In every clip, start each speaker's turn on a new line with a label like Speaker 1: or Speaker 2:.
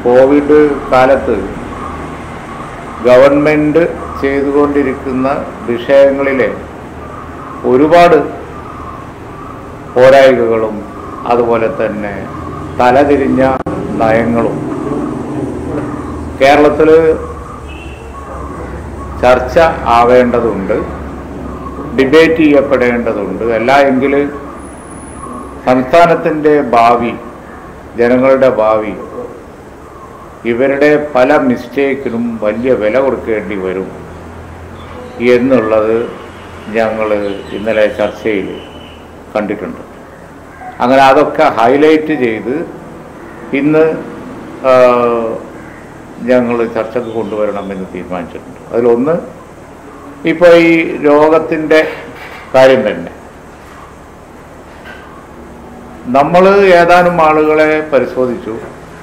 Speaker 1: Covid കാലത്ത് government ചെയ്തുകൊണ്ടിരിക്കുന്ന വിഷയങ്ങളിലെ ഒരുപാട് പോരായ്മകളും അതുപോലെ തന്നെ തലതിരിഞ്ഞ നയങ്ങളും കേരളത്തിൽ ചർച്ച ആവേണ്ടതുണ്ട് ഡിബേറ്റ് ചെയ്യപ്പെടേണ്ടതുണ്ട് അല്ല എങ്കിൽ സംസ്ഥാനത്തിൻ്റെ ഭാവി ജനങ്ങളുടെ ഭാവി ഇവരുടെ പല മിസ്റ്റേക്കിനും വലിയ വില കൊടുക്കേണ്ടി വരും എന്നുള്ളത് ഞങ്ങൾ ഇന്നലെ ചർച്ചയിൽ കണ്ടിട്ടുണ്ട് അങ്ങനെ അതൊക്കെ ഹൈലൈറ്റ് ചെയ്ത് ഇന്ന് ഞങ്ങൾ ചർച്ചക്ക് കൊണ്ടുവരണമെന്ന് തീരുമാനിച്ചിട്ടുണ്ട് അതിലൊന്ന് ഇപ്പോൾ ഈ രോഗത്തിൻ്റെ കാര്യം തന്നെ നമ്മൾ ഏതാനും ആളുകളെ പരിശോധിച്ചു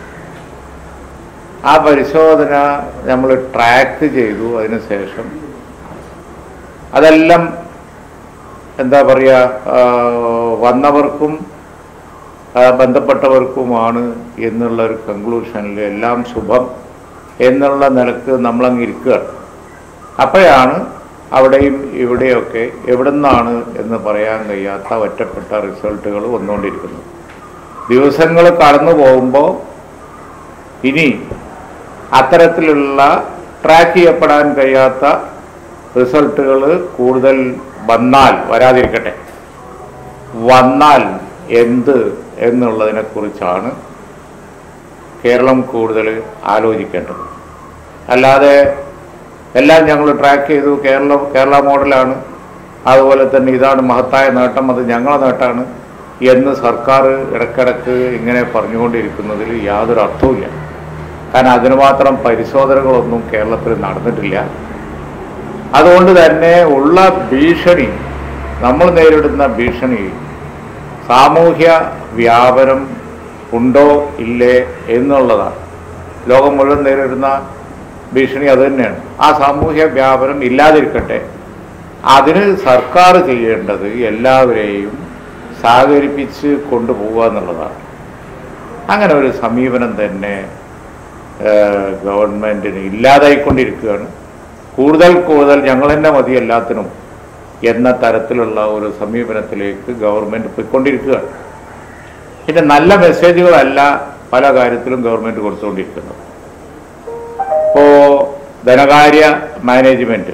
Speaker 1: ആ പരിശോധന നമ്മൾ ട്രാക്ക് ചെയ്തു അതിനുശേഷം അതെല്ലാം എന്താ പറയുക വന്നവർക്കും ആ, ബന്ധപ്പെട്ടവർക്കുമാണ് എന്നുള്ള ഒരു കൺക്ലൂഷനിൽ എല്ലാം ശുഭം എന്നുള്ള നിലക്ക് നമ്മളങ്ങ് ഇരിക്കുകയാണ് അപ്പോഴാണ് അവിടെയും ഇവിടെയൊക്കെ എവിടെ നിന്നാണ് എന്ന് പറയാൻ കഴിയാത്ത ഒറ്റപ്പെട്ട റിസൾട്ടുകൾ വന്നുകൊണ്ടിരിക്കുന്നത് ദിവസങ്ങൾ കടന്നു പോകുമ്പോൾ ഇനി അത്തരത്തിലുള്ള ട്രാക്ക് ചെയ്യപ്പെടാൻ കഴിയാത്ത റിസൾട്ടുകൾ കൂടുതൽ വന്നാൽ വരാതിരിക്കട്ടെ വന്നാൽ എന്ത് എന്നുള്ളതിനെക്കുറിച്ചാണ് കേരളം കൂടുതൽ ആലോചിക്കേണ്ടത് അല്ലാതെ എല്ലാം ഞങ്ങൾ ട്രാക്ക് ചെയ്തു കേരള കേരള മോഡലാണ് അതുപോലെ തന്നെ ഇതാണ് മഹത്തായ നേട്ടം അത് ഞങ്ങളെ നേട്ടമാണ് എന്ന് സർക്കാർ ഇടയ്ക്കിടയ്ക്ക് ഇങ്ങനെ പറഞ്ഞുകൊണ്ടിരിക്കുന്നതിൽ യാതൊരു അർത്ഥവുമില്ല കാരണം അതിന് മാത്രം പരിശോധനകളൊന്നും കേരളത്തിൽ നടന്നിട്ടില്ല അതുകൊണ്ട് തന്നെ ഉള്ള ഭീഷണി നമ്മൾ നേരിടുന്ന ഭീഷണി സാമൂഹ്യ വ്യാപനം ഉണ്ടോ ഇല്ലേ എന്നുള്ളതാണ് ലോകം മുഴുവൻ നേരിടുന്ന ഭീഷണി അത് തന്നെയാണ് ആ സാമൂഹ്യ വ്യാപനം ഇല്ലാതിരിക്കട്ടെ അതിന് സർക്കാർ ചെയ്യേണ്ടത് എല്ലാവരെയും സഹകരിപ്പിച്ച് കൊണ്ടുപോവുക എന്നുള്ളതാണ് അങ്ങനെ ഒരു സമീപനം തന്നെ ഏഹ്, ഗവൺമെൻറ്റിന് ഇല്ലാതായിക്കൊണ്ടിരിക്കുകയാണ് കൂടുതൽ കൂടുതൽ ഞങ്ങൾ തന്നെ മതി എല്ലാത്തിനും എന്ന തരത്തിലുള്ള ഒരു സമീപനത്തിലേക്ക് ഗവൺമെൻറ് പോയിക്കൊണ്ടിരിക്കുകയാണ് പിന്നെ നല്ല മെസ്സേജുകളല്ല പല കാര്യത്തിലും ഗവൺമെൻറ് കൊടുത്തുകൊണ്ടിരിക്കുന്നത് ഇപ്പോൾ ധനകാര്യ മാനേജ്മെൻറ്റ്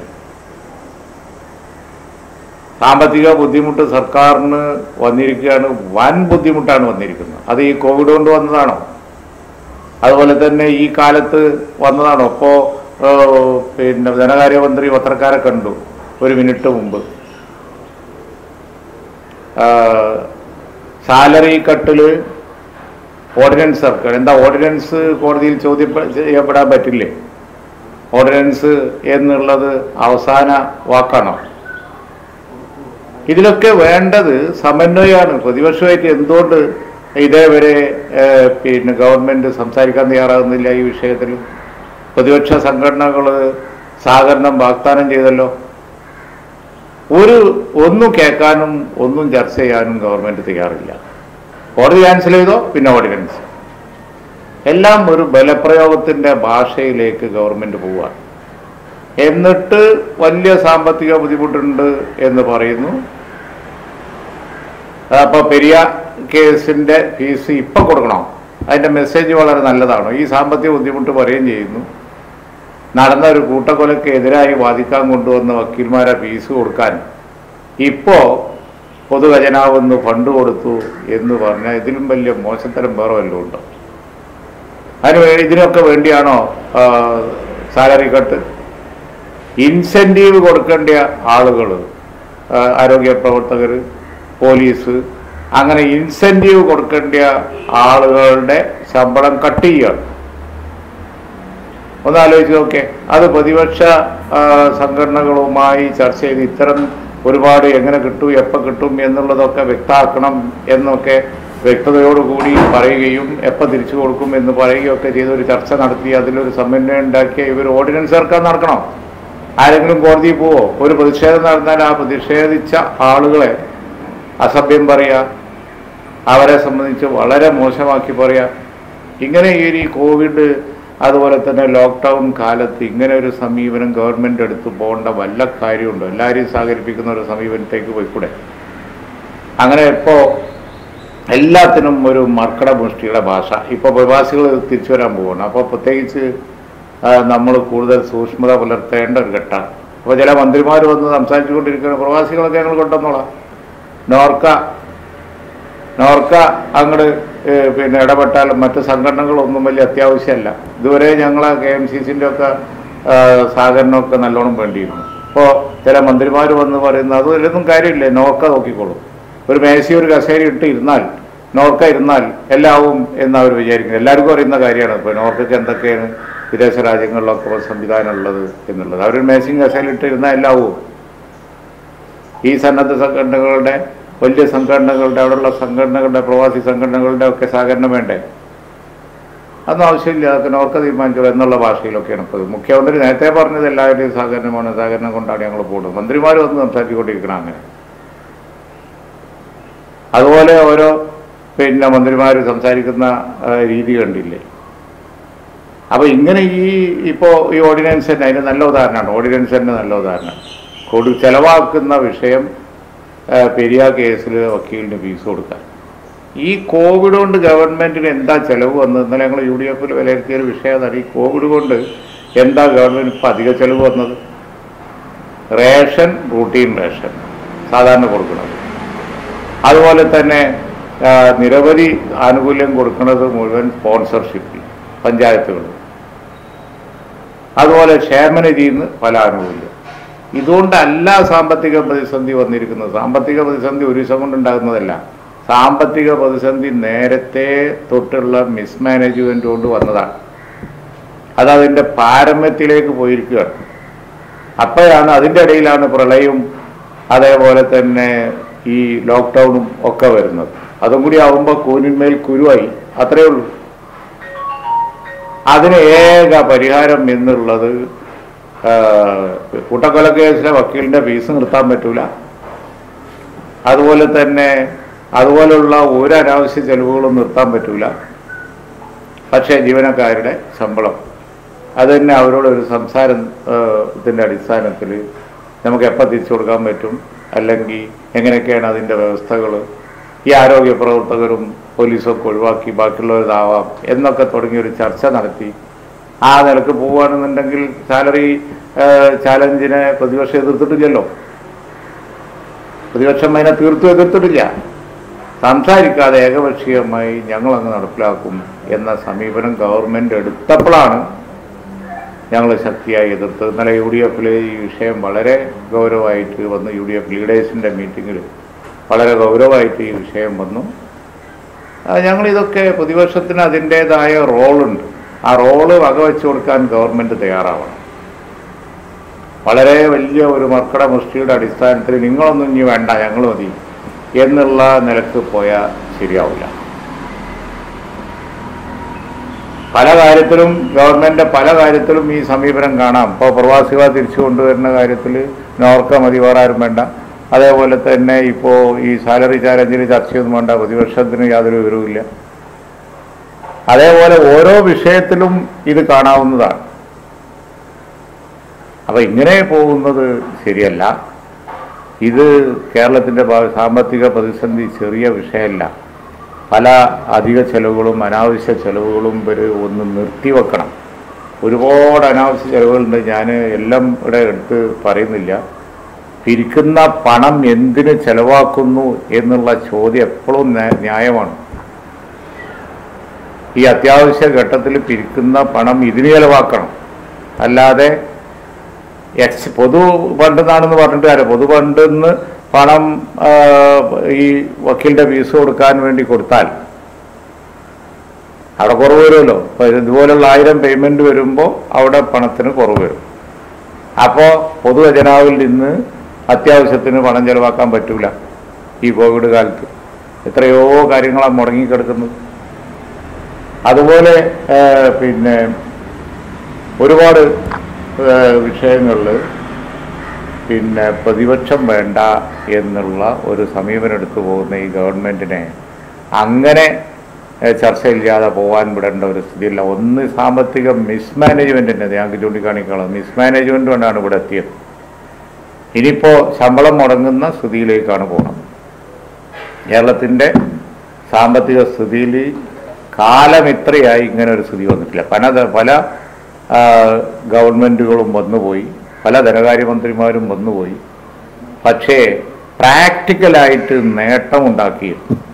Speaker 1: സാമ്പത്തിക ബുദ്ധിമുട്ട് സർക്കാരിന് വന്നിരിക്കുകയാണ് വൻ ബുദ്ധിമുട്ടാണ് വന്നിരിക്കുന്നത് അത് ഈ കോവിഡ് കൊണ്ട് വന്നതാണോ അതുപോലെ തന്നെ ഈ കാലത്ത് വന്നതാണോ ഇപ്പോൾ പിന്നെ ധനകാര്യമന്ത്രി പത്രക്കാരെ കണ്ടു ഒരു മിനിറ്റ് മുമ്പ് സാലറി കട്ടില് ഓർഡിനൻസ് സർക്കാർ എന്താ ഓർഡിനൻസ് കോടതിയിൽ ചോദ്യം ചെയ്യപ്പെടാൻ പറ്റില്ലേ ഓർഡിനൻസ് എന്നുള്ളത് അവസാന വാക്കാണോ ഇതിലൊക്കെ വേണ്ടത് സമന്വയമാണ് പ്രതിപക്ഷമായിട്ട് എന്തുകൊണ്ട് ഇതേവരെ ഏഹ്, പിന്നെ ഗവൺമെന്റ് സംസാരിക്കാൻ തയ്യാറാകുന്നില്ല ഈ വിഷയത്തിൽ പ്രതിപക്ഷ സംഘടനകൾ സഹകരണം വാഗ്ദാനം ചെയ്തല്ലോ ഒരു ഒന്നും കേൾക്കാനും ഒന്നും ചർച്ച ചെയ്യാനും ഗവൺമെന്റ് തയ്യാറില്ല കോടതി ക്യാൻസൽ ചെയ്തോ പിന്നെ ഓർഡിനൻസ് എല്ലാം ഒരു ബലപ്രയോഗത്തിന്റെ ഭാഷയിലേക്ക് ഗവൺമെന്റ് പോവുകയാണ് എന്നിട്ട് വലിയ സാമ്പത്തിക ബുദ്ധിമുട്ടുണ്ട് എന്ന് പറയുന്നു അപ്പൊ പെരിയ കേസിന്റെ ഫീസ് ഇപ്പൊ കൊടുക്കണോ അതിന്റെ മെസ്സേജ് വളരെ നല്ലതാണ് ഈ സാമ്പത്തിക ബുദ്ധിമുട്ട് പറയുകയും ചെയ്യുന്നു നടന്ന ഒരു കൂട്ടക്കൊലയ്ക്ക് എതിരായി വാദിക്കാൻ കൊണ്ടുവന്ന വക്കീൽമാരെ ഫീസ് കൊടുക്കാൻ ഇപ്പോ പൊതുഖജനാവെന്ന് ഫണ്ട് കൊടുത്തു എന്ന് പറഞ്ഞാൽ ഇതിലും വലിയ മോശത്തരം വേറെ വല്ലതും ഉണ്ടോ അതിന് വേ- ഇതിനൊക്കെ വേണ്ടിയാണോ സാലറി കട്ട് ഇൻസെൻറ്റീവ് കൊടുക്കേണ്ട ആളുകൾ ആരോഗ്യ പ്രവർത്തകർ പോലീസ് അങ്ങനെ ഇൻസെൻറ്റീവ് കൊടുക്കേണ്ട ആളുകളുടെ ശമ്പളം കട്ട് ചെയ്യുകയാണ് ഒന്ന് ആലോചിച്ച് നോക്കേ അത് പ്രതിപക്ഷ ആ, സംഘടനകളുമായി ചർച്ച ചെയ്ത് ഇത്തരം ഒരുപാട് എങ്ങനെ കിട്ടും എപ്പോൾ കിട്ടും എന്നുള്ളതൊക്കെ വ്യക്തമാക്കണം എന്നൊക്കെ വ്യക്തതയോടുകൂടി പറയുകയും എപ്പോൾ തിരിച്ചു കൊടുക്കും എന്ന് പറയുകയൊക്കെ ചെയ്ത് ഒരു ചർച്ച നടത്തി അതിലൊരു സമന്വയം ഉണ്ടാക്കിയ ഇവർ ഓർഡിനൻസ് ഇറക്കാൻ നടക്കണം ആരെങ്കിലും കോടതിയിൽ പോവോ ഒരു പ്രതിഷേധം നടന്നാൽ ആ പ്രതിഷേധിച്ച ആളുകളെ അസഭ്യം പറയുക അവരെ സംബന്ധിച്ച് വളരെ മോശമാക്കി പറയുക ഇങ്ങനെ ഈ ഒരു ഈ കോവിഡ് അതുപോലെ തന്നെ ലോക്ക്ഡൗൺ കാലത്ത് ഇങ്ങനെ ഒരു സമീപനം ഗവൺമെൻറ് എടുത്ത് പോകേണ്ട വല്ല കാര്യമുണ്ടോ എല്ലാവരെയും സഹകരിപ്പിക്കുന്ന ഒരു സമീപനത്തേക്ക് പോയിക്കൂടെ അങ്ങനെ ഇപ്പോൾ എല്ലാത്തിനും ഒരു മർക്കട മുഷ്ടിയുടെ ഭാഷ ഇപ്പോൾ പ്രവാസികൾ തിരിച്ചു വരാൻ പോവുകയാണ് അപ്പോൾ പ്രത്യേകിച്ച് നമ്മൾ കൂടുതൽ സൂക്ഷ്മത പുലർത്തേണ്ട ഒരു ഘട്ടമാണ് അപ്പോൾ ചില മന്ത്രിമാർ വന്ന് സംസാരിച്ചുകൊണ്ടിരിക്കുന്ന പ്രവാസികളൊക്കെ ഞങ്ങൾ കൊണ്ടുവന്നോളാം നോർക്ക നോർക്ക അങ്ങോട്ട് പിന്നെ ഇടപെട്ടാൽ മറ്റ് സംഘടനകളൊന്നും വലിയ അത്യാവശ്യമല്ല ഇതുവരെ ഞങ്ങളെ കെ എം സി സിൻ്റെ ഒക്കെ ആ, സഹകരണമൊക്കെ നല്ലോണം വേണ്ടിയിരുന്നു ഇപ്പോൾ ചില മന്ത്രിമാർ വന്ന് പറയുന്നത് അത് ഇതിലൊന്നും കാര്യമില്ല നോർക്ക നോക്കിക്കോളും ഒരു മേശി ഒരു കസേര ഇട്ട് ഇരുന്നാൽ നോർക്ക ഇരുന്നാൽ എല്ലാവും എന്ന് അവർ വിചാരിക്കുന്നത് എല്ലാവർക്കും അറിയുന്ന കാര്യമാണ് ഇപ്പോൾ നോർക്കയ്ക്ക് എന്തൊക്കെയാണ് വിദേശ രാജ്യങ്ങളിലൊക്കെ ഇപ്പോൾ സംവിധാനം ഉള്ളത് എന്നുള്ളത് അവർ മേശയും കസേര ഇട്ട് ഇരുന്നാൽ എല്ലാവും ഈ സന്നദ്ധ സംഘടനകളുടെ വലിയ സംഘടനകളുടെ അവിടെയുള്ള സംഘടനകളുടെ പ്രവാസി സംഘടനകളുടെ ഒക്കെ സഹകരണം വേണ്ടേ അതൊന്നും ആവശ്യമില്ല അതൊക്കെ നോർക്ക തീരുമാനിച്ചത് എന്നുള്ള ഭാഷയിലൊക്കെയാണ് ഇപ്പോൾ മുഖ്യമന്ത്രി നേരത്തെ പറഞ്ഞത് എല്ലാവരുടെയും സഹകരണമാണ് സഹകരണം കൊണ്ടാണ് ഞങ്ങൾ പോകുന്നത് മന്ത്രിമാർ വന്ന് സംസാരിച്ചുകൊണ്ടിരിക്കണം അങ്ങനെ അതുപോലെ ഓരോ പിന്നെ മന്ത്രിമാർ സംസാരിക്കുന്ന ആ, രീതി കണ്ടില്ലേ അപ്പൊ ഇങ്ങനെ ഈ ഇപ്പോൾ ഈ ഓർഡിനൻസ് തന്നെ അതിന് നല്ല ഉദാഹരണമാണ് ഓർഡിനൻസ് തന്നെ നല്ല ഉദാഹരണമാണ് കൊടു ചെലവാക്കുന്ന വിഷയം ആ, പെരിയ കേസിൽ വക്കീലിന് ഫീസ് കൊടുക്കാൻ ഈ കോവിഡ് കൊണ്ട് ഗവൺമെന്റിന് എന്താ ചെലവ് വന്നത് ഇന്നലെ ഞങ്ങൾ യു ഡി എഫിൽ വിലയിരുത്തിയ ഒരു വിഷയം അതാണ് ഈ കോവിഡ് കൊണ്ട് എന്താ ഗവൺമെന്റ് ഇപ്പം അധിക ചെലവ് വന്നത് റേഷൻ റൂട്ടീൻ റേഷൻ സാധാരണ കൊടുക്കുന്നത് അതുപോലെ തന്നെ ആ, നിരവധി ആനുകൂല്യം കൊടുക്കുന്നത് മുഴുവൻ സ്പോൺസർഷിപ്പിൽ പഞ്ചായത്തുകൾ അതുപോലെ ക്ഷേമനിധിയിൽ നിന്ന് പല ആനുകൂല്യം ഇതുകൊണ്ടല്ല സാമ്പത്തിക പ്രതിസന്ധി വന്നിരിക്കുന്നത് സാമ്പത്തിക പ്രതിസന്ധി ഒരു ദിവസം കൊണ്ടുണ്ടാകുന്നതല്ല സാമ്പത്തിക പ്രതിസന്ധി നേരത്തെ തൊട്ടുള്ള മിസ്മാനേജ്മെന്റ് കൊണ്ട് വന്നതാണ് അത് അതിൻ്റെ പാരമ്യത്തിലേക്ക് പോയിരിക്കുകയാണ് അപ്പോഴാണ് അതിൻ്റെ ഇടയിലാണ് പ്രളയവും അതേപോലെ തന്നെ ഈ ലോക്ക്ഡൗണും ഒക്കെ വരുന്നത് അതും കൂടി ആവുമ്പോൾ കൂനിന്മേൽ കുരുവായി അത്രയേ ഉള്ളൂ അതിന് ഏക പരിഹാരം എന്നുള്ളത് ആ, കൂട്ടക്കൊലക്കേസിലെ വക്കീലിന്റെ ഫീസ് നിർത്താൻ പറ്റൂല അതുപോലെ തന്നെ അതുപോലുള്ള ഒരു അനാവശ്യ ചെലവുകളും നിർത്താൻ പറ്റൂല പക്ഷേ ജീവനക്കാരുടെ ശമ്പളം അത് തന്നെ അവരോട് ഒരു സംസാരം ഇതിൻ്റെ അടിസ്ഥാനത്തിൽ നമുക്ക് എപ്പോൾ തിരിച്ചു കൊടുക്കാൻ പറ്റും അല്ലെങ്കിൽ എങ്ങനെയൊക്കെയാണ് അതിൻ്റെ വ്യവസ്ഥകൾ ഈ ആരോഗ്യ പ്രവർത്തകരും പോലീസൊക്കെ ഒഴിവാക്കി ബാക്കിയുള്ളവരിതാവാം എന്നൊക്കെ തുടങ്ങിയ ഒരു ചർച്ച നടത്തി ആ നിലക്ക് പോവുകയാണെന്നുണ്ടെങ്കിൽ സാലറി ചാലഞ്ചിനെ പ്രതിപക്ഷം എതിർത്തിട്ടില്ലല്ലോ പ്രതിപക്ഷം അതിനെ തീർത്തും എതിർത്തിട്ടില്ല സംസാരിക്കാതെ ഏകപക്ഷീയമായി ഞങ്ങളങ്ങ് നടപ്പിലാക്കും എന്ന സമീപനം ഗവൺമെന്റ് എടുത്തപ്പോഴാണ് ഞങ്ങൾ ശക്തിയായി എതിർത്തത് ഇന്നലെ യു ഡി എഫിൽ ഈ വിഷയം വളരെ ഗൗരവമായിട്ട് വന്നു യു ഡി എഫ് ലീഡേഴ്സിൻ്റെ മീറ്റിങ്ങിൽ വളരെ ഗൗരവമായിട്ട് ഈ വിഷയം വന്നു ആ, ഞങ്ങളിതൊക്കെ പ്രതിപക്ഷത്തിന് അതിൻ്റേതായ റോളുണ്ട് ആ റോള് വകവെച്ചു കൊടുക്കാൻ ഗവൺമെൻറ് തയ്യാറാവണം വളരെ വലിയ ഒരു മർക്കട മുഷ്ടിയുടെ അടിസ്ഥാനത്തിൽ നിങ്ങളൊന്നും ഇനി വേണ്ട ഞങ്ങൾ മതി എന്നുള്ള നിലക്ക് പോയാൽ ശരിയാവില്ല പല കാര്യത്തിലും ഗവൺമെന്റ് പല കാര്യത്തിലും ഈ സമീപനം കാണാം ഇപ്പോൾ പ്രവാസികളെ തിരിച്ചു കൊണ്ടുവരുന്ന കാര്യത്തിൽ നോർക്ക മതി വേറെ ആരും വേണ്ട അതേപോലെ തന്നെ ഇപ്പോൾ ഈ സാലറി ചാലഞ്ചിന് ചർച്ചയൊന്നും വേണ്ട പ്രതിപക്ഷത്തിന് യാതൊരു വിവരവുമില്ല അതേപോലെ ഓരോ വിഷയത്തിലും ഇത് കാണാവുന്നതാണ് അപ്പൊ ഇങ്ങനെ പോകുന്നത് ശരിയല്ല ഇത് കേരളത്തിന്റെ ഭാ- സാമ്പത്തിക പ്രതിസന്ധി ചെറിയ വിഷയമല്ല പല അധിക ചെലവുകളും അനാവശ്യ ചെലവുകളും ഇവർ ഒന്ന് നിർത്തിവെക്കണം ഒരുപാട് അനാവശ്യ ചെലവുകളുണ്ട് ഞാൻ എല്ലാം ഇവിടെ എടുത്ത് പറയുന്നില്ല പിരിക്കുന്ന പണം എന്തിന് ചെലവാക്കുന്നു എന്നുള്ള ചോദ്യം എപ്പോഴും ന്യാ- ന്യായമാണ് ഈ അത്യാവശ്യ ഘട്ടത്തിൽ പിരിക്കുന്ന പണം ഇതിന് ചെലവാക്കണം അല്ലാതെ എക്സ് പൊതു ഫണ്ട് എന്നാണെന്ന് പറഞ്ഞിട്ട് കാര്യം പൊതു ഫണ്ടിൽ നിന്ന് പണം ആ, ഈ വക്കീലിന്റെ ഫീസ് കൊടുക്കാൻ വേണ്ടി കൊടുത്താൽ അവിടെ കുറവ് വരുമല്ലോ ഇപ്പൊ ഇതുപോലുള്ള ആയിരം പേയ്മെന്റ് വരുമ്പോൾ അവിടെ പണത്തിന് കുറവ് വരും അപ്പോൾ പൊതുഖജനാവിൽ നിന്ന് അത്യാവശ്യത്തിന് പണം ചെലവാക്കാൻ പറ്റൂല ഈ കോവിഡ് കാലത്ത് എത്രയോ കാര്യങ്ങളാണ് മുടങ്ങിക്കിടക്കുന്നത് അതുപോലെ ആ, പിന്നെ ഒരുപാട് വിഷയങ്ങളിൽ പിന്നെ പ്രതിപക്ഷം വേണ്ട എന്നുള്ള ഒരു സമീപനം എടുത്തു പോകുന്ന ഈ ഗവൺമെൻറ്റിനെ അങ്ങനെ ഏഹ്, ചർച്ചയില്ലാതെ പോകാൻ വിടേണ്ട ഒരു സ്ഥിതിയില്ല ഒന്ന് സാമ്പത്തിക മിസ്മാനേജ്മെൻറ്റിൻ്റെ ഞങ്ങൾക്ക് ചൂണ്ടിക്കാണിക്കാനുള്ളത് മിസ്മാനേജ്മെൻറ്റ് കൊണ്ടാണ് ഇവിടെ എത്തിയത് ഇനിയിപ്പോൾ ശമ്പളം മുടങ്ങുന്ന സ്ഥിതിയിലേക്കാണ് പോകുന്നത് കേരളത്തിൻ്റെ സാമ്പത്തിക സ്ഥിതിയിൽ കാലം ഇത്രയായി ഇങ്ങനെ ഒരു സ്ഥിതി വന്നിട്ടില്ല പല ത- പല ആ, ഗവൺമെൻറ്റുകളും വന്നുപോയി പല ധനകാര്യമന്ത്രിമാരും വന്നുപോയി പക്ഷേ പ്രാക്ടിക്കലായിട്ട് നേട്ടമുണ്ടാക്കി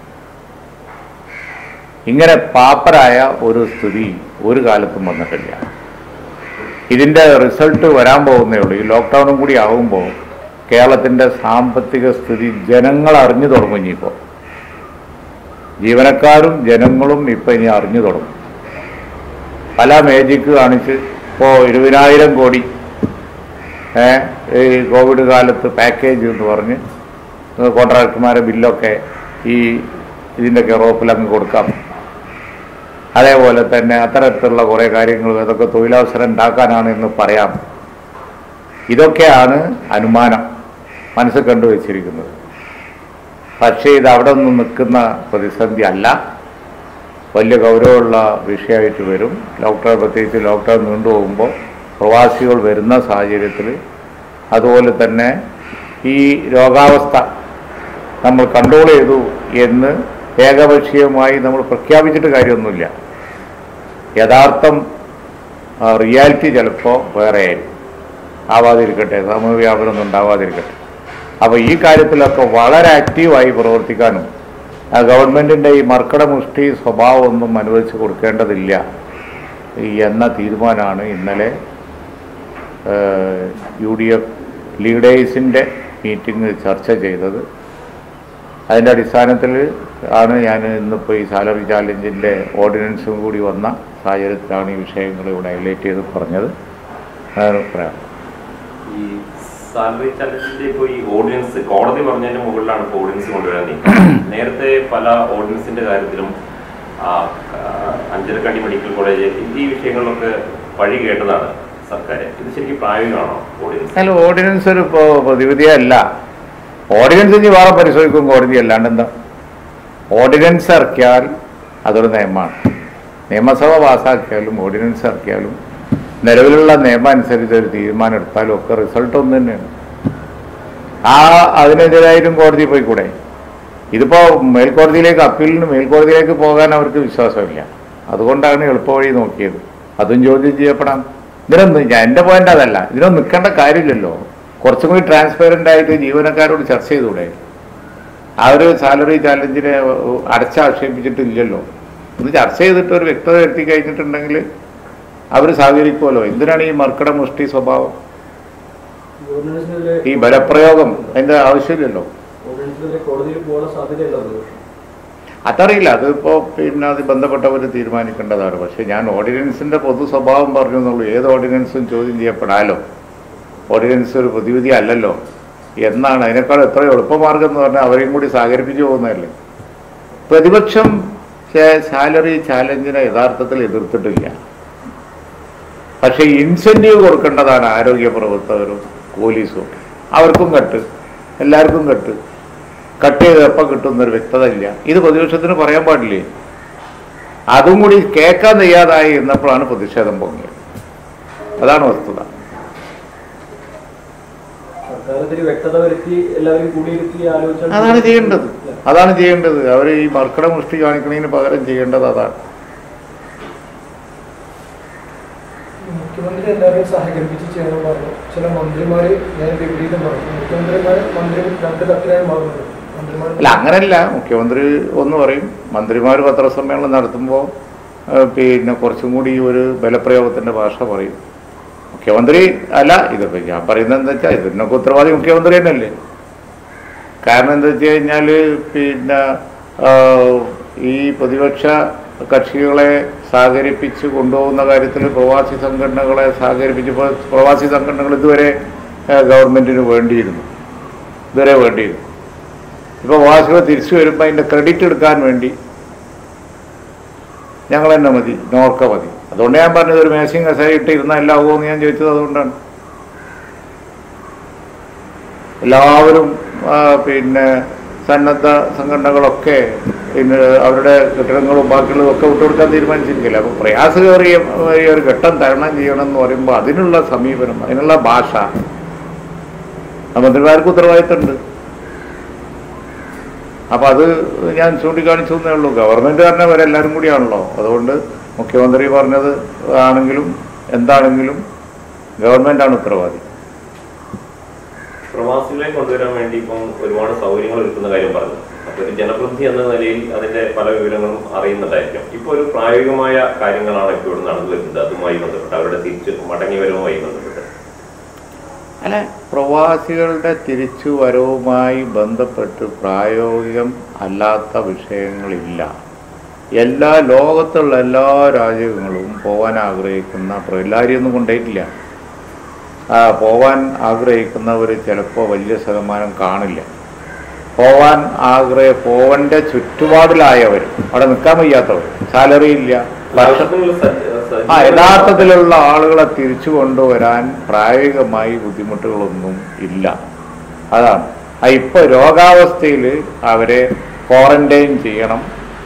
Speaker 1: ഇങ്ങനെ പാപ്പരായ ഒരു സ്ഥിതി ഒരു കാലത്തും വന്നിട്ടില്ല ഇതിൻ്റെ റിസൾട്ട് വരാൻ പോകുന്നേ ഉള്ളൂ ഈ ലോക്ക്ഡൗണും കൂടി ആകുമ്പോൾ കേരളത്തിൻ്റെ സാമ്പത്തിക സ്ഥിതി ജനങ്ങൾ അറിഞ്ഞു തുടങ്ങും ഇനിയിപ്പോൾ ജീവനക്കാരും ജനങ്ങളും ഇപ്പം ഇനി അറിഞ്ഞു തുടങ്ങും പല മേജിക്ക് കാണിച്ച് ഇപ്പോൾ ഇരുപതിനായിരം കോടി ഏ, ഈ കോവിഡ് കാലത്ത് പാക്കേജ് എന്ന് പറഞ്ഞ് കോൺട്രാക്ടർമാരെ ബില്ലൊക്കെ ഈ ഇതിൻ്റെ കെറോപ്പിൽ അങ്ങ് കൊടുക്കാം അതേപോലെ തന്നെ അത്തരത്തിലുള്ള കുറേ കാര്യങ്ങൾ അതൊക്കെ തൊഴിലവസരം ഉണ്ടാക്കാനാണ് എന്ന് പറയാം ഇതൊക്കെയാണ് അനുമാനം മനസ്സിൽ കണ്ടുവച്ചിരിക്കുന്നത് പക്ഷേ ഇത് അവിടെ നിന്ന് നിൽക്കുന്ന പ്രതിസന്ധി അല്ല വലിയ ഗൗരവമുള്ള വിഷയമായിട്ട് വരും ലോക്ക്ഡൗൺ പ്രത്യേകിച്ച് ലോക്ക്ഡൗൺ നീണ്ടുപോകുമ്പോൾ പ്രവാസികൾ വരുന്ന സാഹചര്യത്തിൽ അതുപോലെ തന്നെ ഈ രോഗാവസ്ഥ നമ്മൾ കൺട്രോൾ ചെയ്തു എന്ന് ഏകപക്ഷീയമായി നമ്മൾ പ്രഖ്യാപിച്ചിട്ട് കാര്യമൊന്നുമില്ല യഥാർത്ഥം ആ, റിയാലിറ്റി ചിലപ്പോൾ വേറെ ആയിരിക്കും ആവാതിരിക്കട്ടെ സമൂഹ വ്യാപനമൊന്നും ഉണ്ടാവാതിരിക്കട്ടെ അപ്പോൾ ഈ കാര്യത്തിലൊക്കെ വളരെ ആക്റ്റീവായി പ്രവർത്തിക്കാനും ആ ഗവൺമെൻറ്റിൻ്റെ ഈ മർക്കട മുഷ്ടി സ്വഭാവമൊന്നും അനുവദിച്ച് കൊടുക്കേണ്ടതില്ല ഈ എന്ന തീരുമാനമാണ് ഇന്നലെ യു ഡി എഫ് ലീഡേഴ്സിൻ്റെ മീറ്റിംഗ് ചർച്ച ചെയ്തത് അതിൻ്റെ അടിസ്ഥാനത്തിൽ ആണ് ഞാൻ ഇന്നിപ്പോൾ ഈ സാലറി ചാലഞ്ചിൻ്റെ ഓർഡിനൻസും കൂടി വന്ന സാഹചര്യത്തിലാണ് ഈ വിഷയങ്ങൾ ഇവിടെ ഹൈലൈറ്റ് ചെയ്ത് പറഞ്ഞത് അതാണ് പറയാം
Speaker 2: ഈ സാലറി ചലഞ്ചിന്റെ ഇപ്പോൾ ഈ ഓർഡിനൻസ് കോടതി പറഞ്ഞതിന് മുകളിലാണ് ഇപ്പോൾ ഓർഡിനൻസ് കൊണ്ടുവരാൻ നീക്കം നേരത്തെ പല ഓർഡിനൻസിന്റെ കാര്യത്തിലും ആ, ആ, അഞ്ചരക്കണ്ടി മെഡിക്കൽ കോളേജ് ഈ വിഷയങ്ങളിലൊക്കെ വഴി കേട്ടതാണ് സർക്കാർ ഇത് ശരിക്കും പ്രായോഗികമാണോ ഓർഡിനൻസ്
Speaker 1: അല്ല ഓർഡിനൻസ് ഒരു ഇപ്പോൾ പ്രതിവിധിയല്ല ഓർഡിനൻസ് ഇനി വേറെ പരിശോധിക്കും കോടതി അല്ലാണ്ട് എന്താ ഓർഡിനൻസ് ഇറക്കിയാൽ അതൊരു നിയമമാണ് നിയമസഭ പാസ്സാക്കിയാലും ഓർഡിനൻസ് ഇറക്കിയാലും നിലവിലുള്ള നിയമം അനുസരിച്ച് ഒരു തീരുമാനം എടുത്താലും ഒക്കെ റിസൾട്ട് ഒന്ന് തന്നെയാണ് ആ അതിനെതിരായാലും കോടതി പോയിക്കൂടെ ഇതിപ്പോ മേൽക്കോടതിയിലേക്ക് അപ്പീലിന് മേൽക്കോടതിയിലേക്ക് പോകാൻ അവർക്ക് വിശ്വാസമില്ല അതുകൊണ്ടാണ് എളുപ്പവഴി നോക്കിയത് അതും ചോദ്യം ചെയ്യപ്പെടാം ഇതിനൊന്നും ഞാൻ എൻ്റെ പോയിന്റ് അതല്ല ഇതിനൊന്നും നിൽക്കേണ്ട കാര്യമില്ലല്ലോ കുറച്ചും കൂടി ട്രാൻസ്പെറൻ്റ് ആയിട്ട് ജീവനക്കാരോട് ചർച്ച ചെയ്തൂടെ ആ ഒരു സാലറി ചാലഞ്ചിനെ അടച്ചാക്ഷേപിച്ചിട്ടില്ലല്ലോ ഒന്ന് ചർച്ച ചെയ്തിട്ട് ഒരു വ്യക്തത വരുത്തി കഴിഞ്ഞിട്ടുണ്ടെങ്കിൽ അവർ സഹകരിക്കുമല്ലോ എന്തിനാണ് ഈ മർക്കട മുഷ്ടി സ്വഭാവം
Speaker 3: ഓർഡിനൻസിനെതിരെ
Speaker 1: ഈ ബലപ്രയോഗം അതിൻ്റെ ആവശ്യമില്ലല്ലോ
Speaker 3: ഓർഡിനൻസിനെതിരെ കോടതിയിൽ പോകാനുള്ള സാധ്യതയുള്ളത്
Speaker 1: അതറിയില്ല അതിപ്പോൾ പിന്നെ അത് ബന്ധപ്പെട്ടവർ തീരുമാനിക്കേണ്ടതാണ് പക്ഷേ ഞാൻ ഓർഡിനൻസിൻ്റെ പൊതു സ്വഭാവം പറഞ്ഞു എന്നുള്ളൂ ഏത് ഓർഡിനൻസും ചോദ്യം ചെയ്യപ്പെടാലോ ഓർഡിനൻസ് ഒരു പ്രതിവിധി അല്ലല്ലോ എന്നാണ് അതിനേക്കാൾ എത്ര എളുപ്പമാർഗം എന്ന് പറഞ്ഞാൽ അവരെയും കൂടി സഹകരിപ്പിച്ചു പോകുന്നതല്ലേ പ്രതിപക്ഷം ചെ- സാലറി ചാലഞ്ചിനെ യഥാർത്ഥത്തിൽ എതിർത്തിട്ടില്ല പക്ഷേ ഇൻസെൻറ്റീവ് കൊടുക്കേണ്ടതാണ് ആരോഗ്യ പ്രവർത്തകരും പോലീസും അവർക്കും കട്ട് എല്ലാവർക്കും കട്ട് കട്ട് ചെയ്ത് എപ്പം കിട്ടുന്നൊരു വ്യക്തത ഇല്ല ഇത് പ്രതിപക്ഷത്തിന് പറയാൻ പാടില്ലേ അതും കൂടി കേൾക്കാൻ തയ്യാതായി എന്നപ്പോഴാണ് പ്രതിഷേധം പൊങ്ങിയത് അതാണ് വസ്തുത
Speaker 3: സർക്കാർ ഇതിൽ വ്യക്തത വരുത്തി എല്ലാവരും കൂടിയിരുത്തി ആലോചിച്ചാൽ
Speaker 1: അതാണ് ചെയ്യേണ്ടത് അതാണ് ചെയ്യേണ്ടത് അവർ ഈ മർക്കട മുഷ്ടി കാണിക്കുന്നതിന് പകരം ചെയ്യേണ്ടത് അതാണ്
Speaker 4: മുഖ്യമന്ത്രി എല്ലാവരെയും സഹകരിപ്പിച്ച് ചെയ്യണം പറഞ്ഞു ചില മന്ത്രിമാര് ഞാൻ വിപരീതം പറഞ്ഞു മുഖ്യമന്ത്രിമാർ മന്ത്രി രണ്ട് കത്തിനായി മാറുന്നുണ്ട് മന്ത്രിമാർ
Speaker 1: അല്ല അങ്ങനല്ല മുഖ്യമന്ത്രി ഒന്ന് പറയും മന്ത്രിമാർ പത്രസമ്മേളനം നടത്തുമ്പോൾ പിന്നെ കുറച്ചും കൂടി ഒരു ബലപ്രയോഗത്തിൻ്റെ ഭാഷ പറയും മുഖ്യമന്ത്രി അല്ല ഇതിപ്പോൾ ഞാൻ പറയുന്നത് എന്താ വെച്ചാൽ ഇതിനൊക്കെ ഉത്തരവാദി മുഖ്യമന്ത്രി തന്നെയല്ലേ കാരണം എന്താ വെച്ച് കഴിഞ്ഞാൽ പിന്നെ ആ, ഈ പ്രതിപക്ഷ കക്ഷികളെ സഹകരിപ്പിച്ച് കൊണ്ടുപോകുന്ന കാര്യത്തിൽ പ്രവാസി സംഘടനകളെ സഹകരിപ്പിച്ച് ഇപ്പോൾ പ്രവാസി സംഘടനകൾ ഇതുവരെ ആ, ഗവൺമെൻറ്റിന് വേണ്ടിയിരുന്നു ഇതുവരെ വേണ്ടിയിരുന്നു ഇപ്പോൾ പ്രവാസികൾ തിരിച്ചു വരുമ്പോൾ അതിൻ്റെ ക്രെഡിറ്റ് എടുക്കാൻ വേണ്ടി ഞങ്ങൾ തന്നെ മതി നോർക്ക മതി അതുകൊണ്ട് ഞാൻ പറഞ്ഞത് ഒരു മേശയും കസായിട്ട് ഇരുന്നാൽ എല്ലാം ആവുമെന്ന് ഞാൻ ചോദിച്ചത് അതുകൊണ്ടാണ് എല്ലാവരും ആ, പിന്നെ സന്നദ്ധ സംഘടനകളൊക്കെ ഇന്ന് അവരുടെ കെട്ടിടങ്ങളും ബാക്കിയുള്ളതും ഒക്കെ വിട്ടുകൊടുക്കാൻ തീരുമാനിച്ചിരിക്കില്ല അപ്പോൾ പ്രയാസകേറിയ ഏറിയ ഒരു ഘട്ടം തരണം ചെയ്യണം എന്ന് പറയുമ്പോൾ അതിനുള്ള സമീപനം അതിനുള്ള ഭാഷ ആ മന്ത്രിമാർക്ക് ഉത്തരവാദിത്തമുണ്ട് അപ്പൊ അത് ഞാൻ ചൂണ്ടിക്കാണിച്ചു എന്നേ ഉള്ളൂ ഗവൺമെന്റ് തന്നെ അവരെല്ലാവരും കൂടിയാണല്ലോ അതുകൊണ്ട് മുഖ്യമന്ത്രി പറഞ്ഞത് ആണെങ്കിലും എന്താണെങ്കിലും ഗവൺമെന്റാണ് ഉത്തരവാദി
Speaker 2: പ്രവാസികളെ കൊണ്ടുവരാൻ വേണ്ടി ഇപ്പം ഒരുപാട് സൗകര്യങ്ങൾ ഒരുക്കുന്ന കാര്യം പറഞ്ഞു അപ്പൊ ഒരു ജനപ്രതിനിധി എന്ന നിലയിൽ അതിന്റെ പല വിവരങ്ങളും അറിയുന്നുണ്ടായിരിക്കും ഇപ്പൊ ഒരു പ്രായോഗികമായ കാര്യങ്ങളാണ് ഇപ്പോൾ ഇവിടെ നടന്നു വരുന്നത് അതുമായി ബന്ധപ്പെട്ട് അവരുടെ തിരിച്ച് മടങ്ങി വരവുമായി ബന്ധപ്പെട്ട്
Speaker 1: അല്ല പ്രവാസികളുടെ തിരിച്ചുവരവുമായി ബന്ധപ്പെട്ട് പ്രായോഗികം അല്ലാത്ത വിഷയങ്ങളില്ല എല്ലാ ലോകത്തുള്ള എല്ലാ രാജ്യങ്ങളും പോകാൻ ആഗ്രഹിക്കുന്ന പ്ര- എല്ലാവരെയും ഒന്നും കൊണ്ടേയിട്ടില്ല ആ പോവാൻ ആഗ്രഹിക്കുന്നവർ ചിലപ്പോൾ വലിയ ശതമാനം കാണില്ല പോവാൻ ആഗ്രഹ പോവൻ്റെ ചുറ്റുപാടിലായവർ അവിടെ നിൽക്കാൻ വയ്യാത്തവർ സാലറി ഇല്ല ഭക്ഷണം
Speaker 2: ആവശ്യത്തിനുള്ള സജ്ജ- സജ്ജീകരണം-
Speaker 1: ആ യഥാർത്ഥത്തിലുള്ള ആളുകളെ തിരിച്ചു കൊണ്ടുവരാൻ പ്രായോഗികമായി ബുദ്ധിമുട്ടുകളൊന്നും ഇല്ല അതാണ് ആ ഇപ്പൊ രോഗാവസ്ഥയിൽ അവരെ ക്വാറന്റൈൻ ചെയ്യണം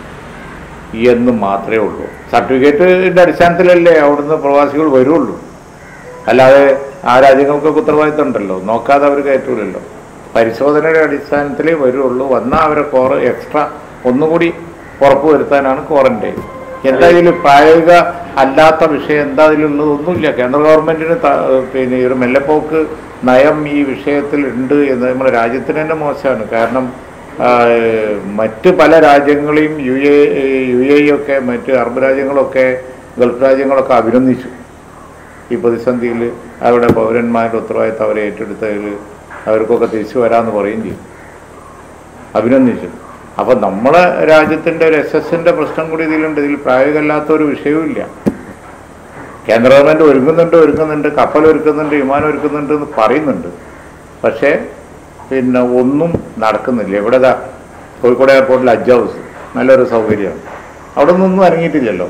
Speaker 1: എന്ന് മാത്രമേ ഉള്ളൂ സർട്ടിഫിക്കറ്റിന്റെ അടിസ്ഥാനത്തിലല്ലേ അവിടുന്ന് പ്രവാസികൾ വരുള്ളൂ അല്ലാതെ ആ രാജ്യങ്ങൾക്കൊക്കെ ഉത്തരവാദിത്തം ഉണ്ടല്ലോ നോക്കാതെ അവർ കയറ്റൂലല്ലോ പരിശോധനയുടെ അടിസ്ഥാനത്തിലേ വരുള്ളൂ വന്നാൽ അവരെ ക്വാറ എക്സ്ട്രാ ഒന്നുകൂടി ഉറപ്പ് വരുത്താനാണ് ക്വാറന്റൈൻ എന്താ ഇതിൽ പ്രായോഗിക അല്ലാത്ത വിഷയം എന്താ ഇതിലുള്ളത് ഒന്നുമില്ല കേന്ദ്ര ഗവൺമെന്റിന് ത- പിന്നെ ഈ ഒരു മെല്ലപ്പോക്ക് നയം ഈ വിഷയത്തിൽ ഉണ്ട് എന്ന് നമ്മുടെ രാജ്യത്തിന് തന്നെ മോശമാണ് കാരണം ആ, മറ്റ് പല രാജ്യങ്ങളെയും യു എ യു എ ഒക്കെ മറ്റ് അറബ് രാജ്യങ്ങളൊക്കെ ഗൾഫ് രാജ്യങ്ങളൊക്കെ അഭിനന്ദിച്ചു ഈ പ്രതിസന്ധിയിൽ അവരുടെ പൗരന്മാരുടെ ഉത്തരവാദിത്തം അവരെ ഏറ്റെടുത്തതിൽ അവർക്കൊക്കെ തിരിച്ചു വരാമെന്ന് പറയുകയും ചെയ്യും അഭിനന്ദിച്ചു അപ്പം നമ്മളെ രാജ്യത്തിൻ്റെ ഒരു എസ് എസിൻ്റെ പ്രശ്നം കൂടി ഇതിലുണ്ട് ഇതിൽ പ്രായോഗികമല്ലാത്ത ഒരു വിഷയവുമില്ല കേന്ദ്ര ഗവൺമെൻറ് ഒരുങ്ങുന്നുണ്ട് ഒരുങ്ങുന്നുണ്ട് കപ്പൽ ഒരുക്കുന്നുണ്ട് വിമാനം ഒരുക്കുന്നുണ്ട് എന്ന് പറയുന്നുണ്ട് പക്ഷേ പിന്നെ ഒന്നും നടക്കുന്നില്ല ഇവിടെ ദാ കോഴിക്കോട് എയർപോർട്ടിൽ ഹജ്ജ് ഹൗസ് നല്ലൊരു സൗകര്യമാണ് അവിടെ നിന്നൊന്നും ഇറങ്ങിയിട്ടില്ലല്ലോ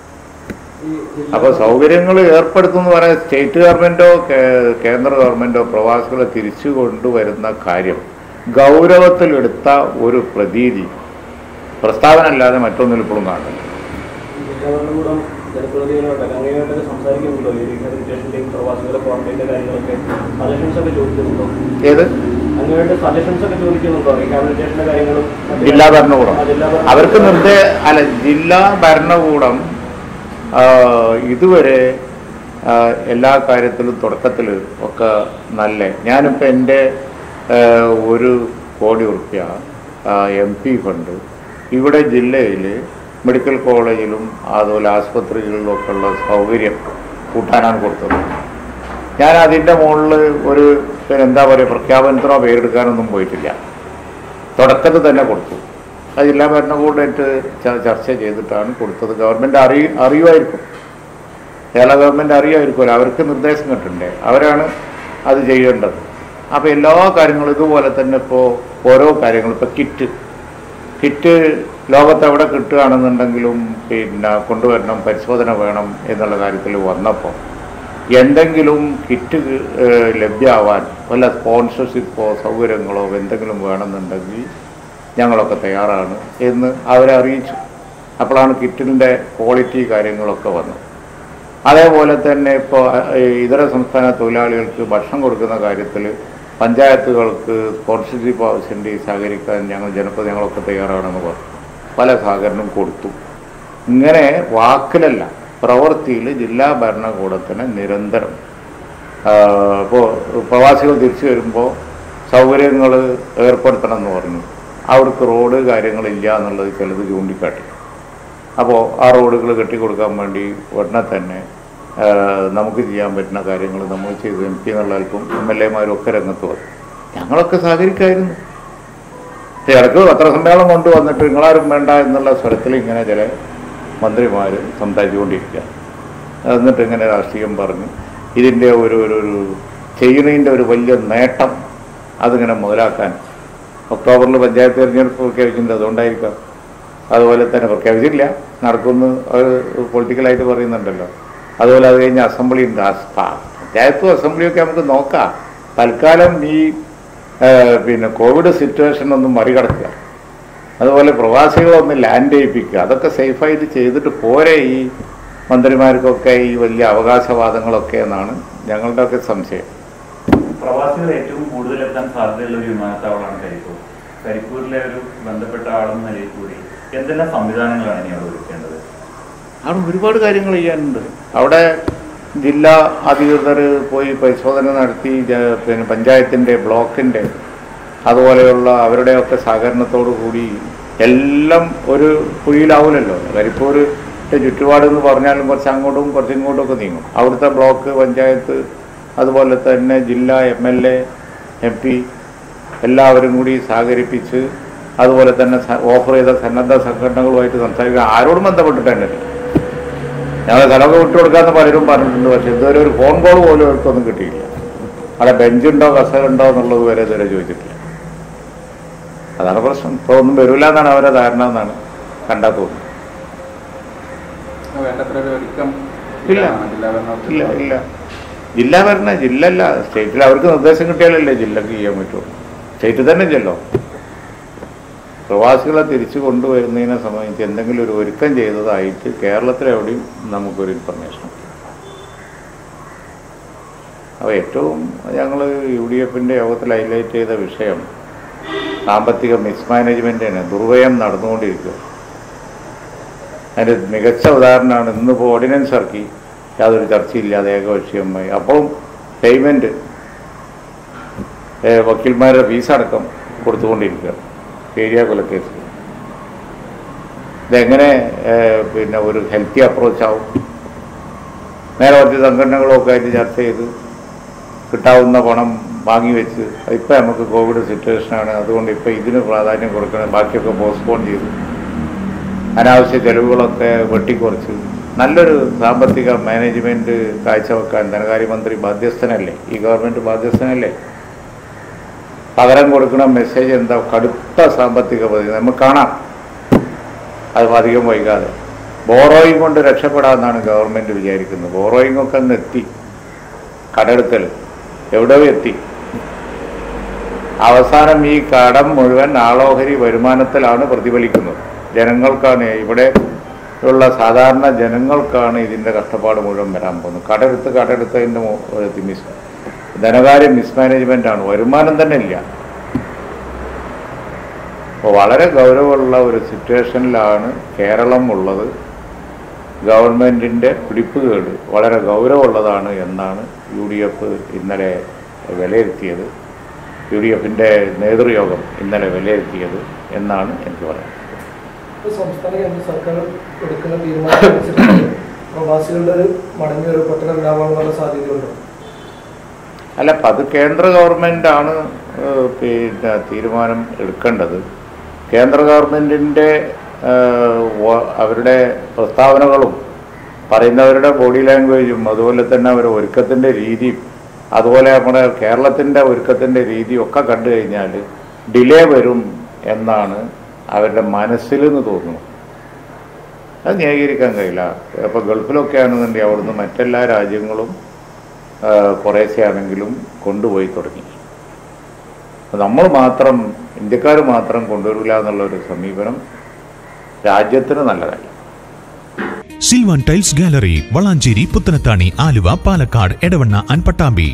Speaker 3: ഈ ജില്ലാ
Speaker 1: അപ്പോൾ സൗകര്യങ്ങൾ ഏർപ്പെടുത്തുമെന്ന് പറയാൻ സ്റ്റേറ്റ് ഗവൺമെൻറ്റോ കേന്ദ്ര ഗവൺമെൻറ്റോ പ്രവാസികളെ തിരിച്ചു കൊണ്ടുവരുന്ന കാര്യം ഗൗരവത്തിലെടുത്ത ഒരു പ്രതീതി പ്രസ്താവന അല്ലാതെ മറ്റൊന്നിൽ ഇപ്പോഴും കാണുന്നില്ല
Speaker 3: ജില്ലാ ഭരണകൂടം ജനപ്രതിനിധികളുണ്ട് അങ്ങനെയായിട്ടൊക്കെ സംസാരിക്കുന്നുണ്ടോ ഈ റീഹാബിലിറ്റേഷന്റെയും പ്രവാസികളുടെ ക്വാറന്റൈൻ്റെ കാര്യങ്ങളൊക്കെ സജഷൻസ് ഒക്കെ ചോദിക്കുന്നുണ്ടോ
Speaker 1: ഏത്
Speaker 3: അങ്ങനെയായിട്ട് സജഷൻസ് ഒക്കെ ചോദിക്കുന്നുണ്ടോ റീഹാബിലിറ്റേഷന്റെ കാര്യങ്ങളും മറ്റ്
Speaker 1: ജില്ലാ ഭരണകൂടം
Speaker 3: ആ, ജില്ലാ ഭരണകൂടം.
Speaker 1: അവർക്ക് നിർദ്ദേ അല്ല ജില്ലാ ഭരണകൂടം ആ, ഇതുവരെ ആ, എല്ലാ കാര്യത്തിലും തുടക്കത്തിൽ ഒക്കെ നല്ല ഞാനിപ്പോൾ എൻ്റെ ആ, ഒരു കോടി ഉറുപ്പ്യ എം പി ഫണ്ട് ഇവിടെ ജില്ലയിൽ മെഡിക്കൽ കോളേജിലും അതുപോലെ ആസ്പത്രികളിലും ഒക്കെ ഉള്ള സൗകര്യം കൂട്ടാനാണ് കൊടുത്തത് ഞാൻ അതിൻ്റെ മുകളിൽ ഒരു പിന്നെ എന്താ പറയുക പ്രഖ്യാപനത്തിനോ പേരെടുക്കാനൊന്നും പോയിട്ടില്ല തുടക്കത്തിൽ തന്നെ കൊടുത്തു അത് ജില്ലാ ഭരണകൂടമായിട്ട് ച- ചർച്ച ചെയ്തിട്ടാണ് കൊടുത്തത് ഗവൺമെൻറ് അറിയ അറിയുമായിരിക്കും കേരള ഗവൺമെൻറ് അറിയുമായിരിക്കുമല്ലോ അവർക്ക് നിർദ്ദേശം കിട്ടണ്ടേ അവരാണ് അത് ചെയ്യേണ്ടത് അപ്പോൾ എല്ലാ കാര്യങ്ങളും ഇതുപോലെ തന്നെ ഇപ്പോൾ ഓരോ കാര്യങ്ങളും ഇപ്പോൾ കിറ്റ് കിറ്റ് ലോകത്ത് എവിടെ കിട്ടുകയാണെന്നുണ്ടെങ്കിലും പിന്നെ കൊണ്ടുവരണം പരിശോധന വേണം എന്നുള്ള കാര്യത്തിൽ വന്നപ്പോൾ എന്തെങ്കിലും കിറ്റ് ഏഹ്, ലഭ്യമാവാൻ വല്ല സ്പോൺസർഷിപ്പോ സൗകര്യങ്ങളോ എന്തെങ്കിലും വേണമെന്നുണ്ടെങ്കിൽ ഞങ്ങളൊക്കെ തയ്യാറാണ് എന്ന് അവരെ അറിയിച്ചു അപ്പോഴാണ് കിറ്റിൻ്റെ ക്വാളിറ്റി കാര്യങ്ങളൊക്കെ വന്നത് അതേപോലെ തന്നെ ഇപ്പോൾ ഇതര സംസ്ഥാന തൊഴിലാളികൾക്ക് ഭക്ഷണം കൊടുക്കുന്ന കാര്യത്തിൽ പഞ്ചായത്തുകൾക്ക് സ്പോൺസർഷിപ്പ് ആവശ്യമുണ്ട് സഹകരിക്കാൻ ഞങ്ങൾ ജനപ്രതിനിധികളൊക്കെ തയ്യാറാണെന്ന് പറഞ്ഞു പല സഹകരണം കൊടുത്തു ഇങ്ങനെ വാക്കിലല്ല പ്രവൃത്തിയിൽ ജില്ലാ ഭരണകൂടത്തിന് നിരന്തരം ഇപ്പോൾ പ്രവാസികൾ തിരിച്ചു വരുമ്പോൾ സൗകര്യങ്ങൾ ഏർപ്പെടുത്തണം എന്ന് പറഞ്ഞു അവർക്ക് റോഡ് കാര്യങ്ങളില്ല എന്നുള്ളത് ചിലത് ചൂണ്ടിക്കാട്ടി അപ്പോൾ ആ റോഡുകൾ കെട്ടിക്കൊടുക്കാൻ വേണ്ടി ഉടനെ തന്നെ ആ, നമുക്ക് ചെയ്യാൻ പറ്റുന്ന കാര്യങ്ങൾ നമ്മൾ ചെയ്തു എം പി എന്നുള്ളവർക്കും എം എൽ എമാരും ഒക്കെ രംഗത്ത് വന്നു ഞങ്ങളൊക്കെ സഹകരിക്കായിരുന്നു പക്ഷേ ഇടയ്ക്ക് പത്രസമ്മേളനം കൊണ്ടുവന്നിട്ട് നിങ്ങളാരും വേണ്ട എന്നുള്ള സ്വരത്തിൽ ഇങ്ങനെ ചില മന്ത്രിമാർ സംസാരിച്ചുകൊണ്ടിരിക്കുക എന്നിട്ട് ഇങ്ങനെ രാഷ്ട്രീയം പറഞ്ഞു ഇതിൻ്റെ ഒരു ഒരു ഒരു ചെയ്യുന്നതിൻ്റെ ഒരു വലിയ നേട്ടം അതിങ്ങനെ മുതലാക്കാൻ ഒക്ടോബറിൽ പഞ്ചായത്ത് തിരഞ്ഞെടുപ്പ് പ്രഖ്യാപിക്കുന്നത് അതുകൊണ്ടായിരിക്കാം അതുപോലെ തന്നെ പ്രഖ്യാപിച്ചില്ല നടക്കുമെന്ന് അവർ പൊളിറ്റിക്കലായിട്ട് പറയുന്നുണ്ടല്ലോ അതുപോലെ അത് കഴിഞ്ഞ് അസംബ്ലി ഉണ്ട് അസ്- പ- പഞ്ചായത്തും അസംബ്ലിയൊക്കെ നമുക്ക് നോക്കാം തൽക്കാലം ഈ ഏഹ്, പിന്നെ കോവിഡ് സിറ്റുവേഷൻ ഒന്നും മറികടക്കുക അതുപോലെ പ്രവാസികളൊന്ന് ലാൻഡ് ചെയ്യിപ്പിക്കുക അതൊക്കെ സേഫായിട്ട് ചെയ്തിട്ട് പോരെ ഈ മന്ത്രിമാർക്കൊക്കെ ഈ വലിയ അവകാശവാദങ്ങളൊക്കെ എന്നാണ് ഞങ്ങളുടെയൊക്കെ സംശയം
Speaker 5: പ്രവാസികൾ ഏറ്റവും കൂടുതൽ എത്താൻ സാധ്യതയുള്ള ഒരു വിമാനത്താവളമാണ് കരിപ്പൂർ കരിപ്പൂരിലെ ഒരു ബന്ധപ്പെട്ട ആളെന്ന നിലയിൽ കൂടി എന്തെല്ലാം സംവിധാനങ്ങളാണ് ഇനി അവിടെ ഒരുക്കേണ്ടത്
Speaker 1: അവിടെ ഒരുപാട് കാര്യങ്ങൾ ചെയ്യാനുണ്ട് അവിടെ ജില്ലാ അധികൃതർ പോയി പരിശോധന നടത്തി ജ- പിന്നെ പഞ്ചായത്തിൻ്റെ ബ്ലോക്കിൻ്റെ അതുപോലെയുള്ള അവരുടെയൊക്കെ സഹകരണത്തോടു കൂടി എല്ലാം ഒരു കുഴിയിലാവില്ലല്ലോ കരിപ്പൂരിൻ്റെ ചുറ്റുപാട് എന്ന് പറഞ്ഞാലും കുറച്ച് അങ്ങോട്ടും കുറച്ച് ഇങ്ങോട്ടും ഒക്കെ നീങ്ങും അവിടുത്തെ ബ്ലോക്ക് പഞ്ചായത്ത് അതുപോലെ തന്നെ ജില്ലാ M L A M P എല്ലാവരും കൂടി സഹകരിപ്പിച്ച് അതുപോലെ തന്നെ സ- ഓഫർ ചെയ്ത സന്നദ്ധ സംഘടനകളുമായിട്ട് സംസാരിക്കുക ആരോടും ബന്ധപ്പെട്ടിട്ട് തന്നെ ഞങ്ങൾ സ്ഥലമൊക്കെ വിട്ടുകൊടുക്കാമെന്ന് പലരും പറഞ്ഞിട്ടുണ്ട് പക്ഷെ ഇതുവരെ ഒരു ഫോൺ കോൾ പോലും അവർക്കൊന്നും കിട്ടിയില്ല അവിടെ ബെഞ്ചുണ്ടോ കസേരയുണ്ടോ എന്നുള്ളത് വരെ ഇതുവരെ ചോദിച്ചിട്ടില്ല അതാണ് പ്രശ്നം ഇപ്പോൾ ഒന്നും വരില്ല എന്നാണ് അവരുടെ ധാരണ എന്നാണ് കണ്ടാൽ തോന്നുന്നത്
Speaker 6: വേണ്ടത്ര ഒരു ഒരുക്കം
Speaker 1: ഇല്ല.
Speaker 6: ജില്ലാ ഭരണകൂടത്തിൽ
Speaker 1: ഇല്ല ഇല്ല ജില്ല ഭരണ ജില്ല അല്ല സ്റ്റേറ്റിൽ അവർക്ക് നിർദ്ദേശം കിട്ടിയാലല്ലേ ജില്ലക്ക് ചെയ്യാൻ പറ്റുള്ളൂ സ്റ്റേറ്റ് തന്നെ ചെല്ലോ പ്രവാസികളെ തിരിച്ചു കൊണ്ടുവരുന്നതിനെ സംബന്ധിച്ച് എന്തെങ്കിലും ഒരു ഒരുക്കം ചെയ്തതായിട്ട് കേരളത്തിലെവിടെയും നമുക്കൊരു ഇൻഫർമേഷൻ അപ്പോൾ ഏറ്റവും ഞങ്ങൾ യു ഡി എഫിൻ്റെ യോഗത്തിൽ ഹൈലൈറ്റ് ചെയ്ത വിഷയം സാമ്പത്തിക മിസ്മാനേജ്മെൻറ്റാണ് ദുർവ്യയം നടന്നുകൊണ്ടിരിക്കുക അതിൻ്റെ മികച്ച ഉദാഹരണമാണ് ഇന്നിപ്പോൾ ഓർഡിനൻസ് ഇറക്കി യാതൊരു ചർച്ചയില്ലാതെ ഏകപക്ഷീയമായി അപ്പോഴും പേയ്മെൻറ്റ് വക്കീൽമാരുടെ ഫീസ് അടക്കം കൊടുത്തുകൊണ്ടിരിക്കുകയാണ് ഏരിയ കൊലക്കേസ് ഇതെങ്ങനെ ഏഹ്, പിന്നെ ഒരു ഹെൽത്തി അപ്രോച്ച് ആവും നേരെ കുറച്ച് സംഘടനകളൊക്കെ ആയിട്ട് ചർച്ച ചെയ്ത് കിട്ടാവുന്ന പണം വാങ്ങി വെച്ച് ഇപ്പം നമുക്ക് കോവിഡ് സിറ്റുവേഷനാണ് അതുകൊണ്ട് ഇപ്പം ഇതിന് പ്രാധാന്യം കൊടുക്കണം ബാക്കിയൊക്കെ പോസ്റ്റ്പോൺ ചെയ്തു അനാവശ്യ ചെലവുകളൊക്കെ വെട്ടിക്കുറച്ച് നല്ലൊരു സാമ്പത്തിക മാനേജ്മെന്റ് കാഴ്ചവെക്കാൻ ധനകാര്യമന്ത്രി ബാധ്യസ്ഥനല്ലേ ഈ ഗവൺമെന്റ് ബാധ്യസ്ഥനല്ലേ പകരം കൊടുക്കുന്ന മെസ്സേജ് എന്താ കടുത്ത സാമ്പത്തിക പദ്ധതി നമുക്ക് കാണാം അത് അധികം വൈകാതെ ബോറോയിങ് കൊണ്ട് രക്ഷപ്പെടാമെന്നാണ് ഗവൺമെന്റ് വിചാരിക്കുന്നത് ബോറോയിങ് ഒക്കെ അങ്ങ് എത്തി കടെടുക്കൽ എവിടെയോ എത്തി അവസാനം ഈ കടം മുഴുവൻ ആളോഹരി വരുമാനത്തിലാണ് പ്രതിഫലിക്കുന്നത് ജനങ്ങൾക്കാണ് ഇവിടെ ഉള്ള സാധാരണ ജനങ്ങൾക്കാണ് ഇതിൻ്റെ കഷ്ടപ്പാട് മുഴുവൻ വരാൻ പോകുന്നത് കടെടുത്ത് കടെടുത്തതിൻ്റെ മു- ഒരു മിസ് ധനകാര്യ മിസ്മാനേജ്മെൻ്റ് ആണ് വരുമാനം തന്നെ ഇല്ല അപ്പോൾ വളരെ ഗൗരവമുള്ള ഒരു സിറ്റുവേഷനിലാണ് കേരളം ഉള്ളത് ഗവൺമെൻറ്റിൻ്റെ പിടിപ്പുകേട് വളരെ ഗൗരവമുള്ളതാണ് എന്നാണ് യു ഡി എഫ് ഇന്നലെ വിലയിരുത്തിയത് യു ഡി എഫിൻ്റെ നേതൃയോഗം ഇന്നലെ വിലയിരുത്തിയത് എന്നാണ് എനിക്ക് പറയാൻ
Speaker 4: ഇപ്പോൾ സംസ്ഥാന കേന്ദ്ര സർക്കാർ എടുക്കുന്ന തീരുമാനമനുസരിച്ച് പ്രവാസികളുടെ ഒരു മടങ്ങി ഒരു പട്ടണം ഉണ്ടാവാനുള്ള സാധ്യതയുണ്ടോ
Speaker 1: അല്ല അപ്പം അത് കേന്ദ്ര ഗവൺമെൻറ്റാണ് ഏഹ്, പിന്നെ തീരുമാനം എടുക്കേണ്ടത് കേന്ദ്ര ഗവൺമെൻറ്റിൻ്റെ അവരുടെ പ്രസ്താവനകളും പറയുന്നവരുടെ ബോഡി ലാംഗ്വേജും അതുപോലെ തന്നെ അവരുടെ ഒരുക്കത്തിൻ്റെ രീതിയും അതുപോലെ നമ്മുടെ കേരളത്തിൻ്റെ ഒരുക്കത്തിൻ്റെ രീതിയും ഒക്കെ കണ്ടു കഴിഞ്ഞാൽ ഡിലേ വരും എന്നാണ് അവരുടെ മനസ്സിൽ നിന്ന് തോന്നുന്നു അത് ന്യായീകരിക്കാൻ കഴിയില്ല ഇപ്പോൾ ഗൾഫിലൊക്കെ ആണെന്നുണ്ടെങ്കിൽ അവിടുന്ന് മറ്റെല്ലാ രാജ്യങ്ങളും ആ, കുറേശ്ശെ ആണെങ്കിലും കൊണ്ടുപോയി തുടങ്ങി നമ്മൾ മാത്രം ഇന്ത്യക്കാർ മാത്രം കൊണ്ടുവരില്ല എന്നുള്ളൊരു സമീപനം രാജ്യത്തിന് നല്ലതല്ല
Speaker 7: Silvan tiles gallery Valanchery Puthanathani Aluva Palakkad Edavanna and Pattambi